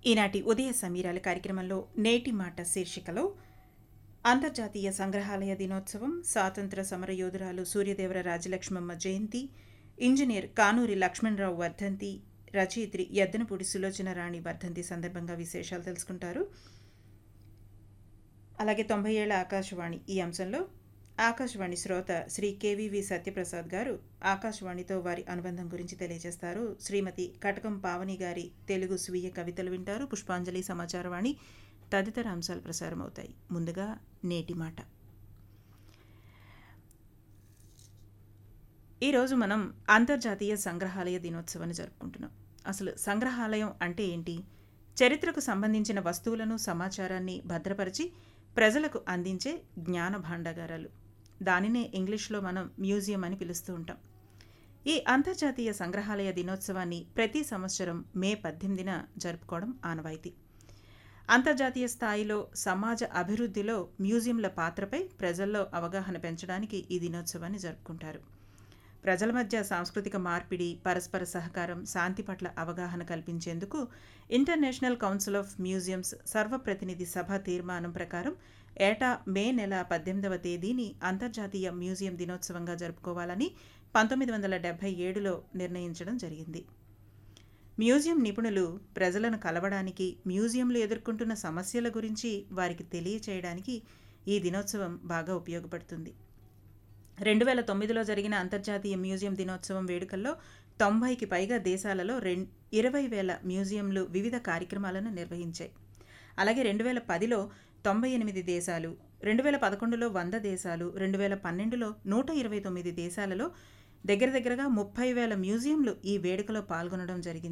ఈనాటి ఉదయ సమీరాల కార్యక్రమంలో నేటి మాట శీర్షికలో అంతర్జాతీయ సంగ్రహాలయ దినోత్సవం స్వాతంత్ర సమరయోధురాలు సూర్యదేవర రాజలక్ష్మమ్మ జయంతి ఇంజనీర్ కానూరి లక్ష్మణరావు వర్ధంతి రచయిత్రి ఎద్దనపూడి సులోచన రాణి వర్ధంతి సందర్భంగా విశేషాలు తెలుసుకుంటారు అలాగే తొంభై ఏళ్ల ఆకాశవాణి ఈ అంశంలో ఆకాశవాణి శ్రోత శ్రీ కేవీవి సత్యప్రసాద్ గారు ఆకాశవాణితో వారి అనుబంధం గురించి తెలియజేస్తారు శ్రీమతి కటకం పావని గారి తెలుగు స్వీయ కవితలు వింటారు పుష్పాంజలి సమాచారవాణి తదితర అంశాలు ప్రసారం అవుతాయి ముందుగా నేటి మాట ఈరోజు మనం అంతర్జాతీయ సంగ్రహాలయ దినోత్సవాన్ని జరుపుకుంటున్నాం అసలు సంగ్రహాలయం అంటే ఏంటి చరిత్రకు సంబంధించిన వస్తువులను సమాచారాన్ని భద్రపరిచి ప్రజలకు అందించే జ్ఞాన భాండాగారాలు దానినే ఇంగ్లీష్లో మనం మ్యూజియం అని పిలుస్తూ ఉంటాం ఈ అంతర్జాతీయ సంగ్రహాలయ దినోత్సవాన్ని ప్రతి సంవత్సరం మే పద్దెనిమిదిన జరుపుకోవడం ఆనవాయితీ అంతర్జాతీయ స్థాయిలో సమాజ అభివృద్ధిలో మ్యూజియంల పాత్రపై ప్రజల్లో అవగాహన పెంచడానికి ఈ దినోత్సవాన్ని జరుపుకుంటారు ప్రజల మధ్య సాంస్కృతిక మార్పిడి పరస్పర సహకారం శాంతి పట్ల అవగాహన కల్పించేందుకు ఇంటర్నేషనల్ కౌన్సిల్ ఆఫ్ మ్యూజియంస్ సర్వప్రతినిధి సభ తీర్మానం ప్రకారం ఏటా మే నెల పద్దెనిమిదవ తేదీని అంతర్జాతీయ మ్యూజియం దినోత్సవంగా జరుపుకోవాలని పంతొమ్మిది వందల డెబ్బై ఏడులో నిర్ణయించడం జరిగింది మ్యూజియం నిపుణులు ప్రజలను కలవడానికి మ్యూజియంలు ఎదుర్కొంటున్న సమస్యల గురించి వారికి తెలియచేయడానికి ఈ దినోత్సవం బాగా ఉపయోగపడుతుంది రెండు వేల తొమ్మిదిలో జరిగిన అంతర్జాతీయ మ్యూజియం దినోత్సవం వేడుకల్లో తొంభైకి పైగా దేశాలలో రెం ఇరవై వేల మ్యూజియంలు వివిధ కార్యక్రమాలను నిర్వహించాయి అలాగే రెండు వేల పదిలో తొంభై ఎనిమిది దేశాలు రెండు వేల పదకొండులో వంద దేశాలు రెండు వేల పన్నెండులో నూట ఇరవై తొమ్మిది దేశాలలో దగ్గర దగ్గరగా ముప్పై వేల మ్యూజియంలు ఈ వేడుకలో పాల్గొనడం జరిగింది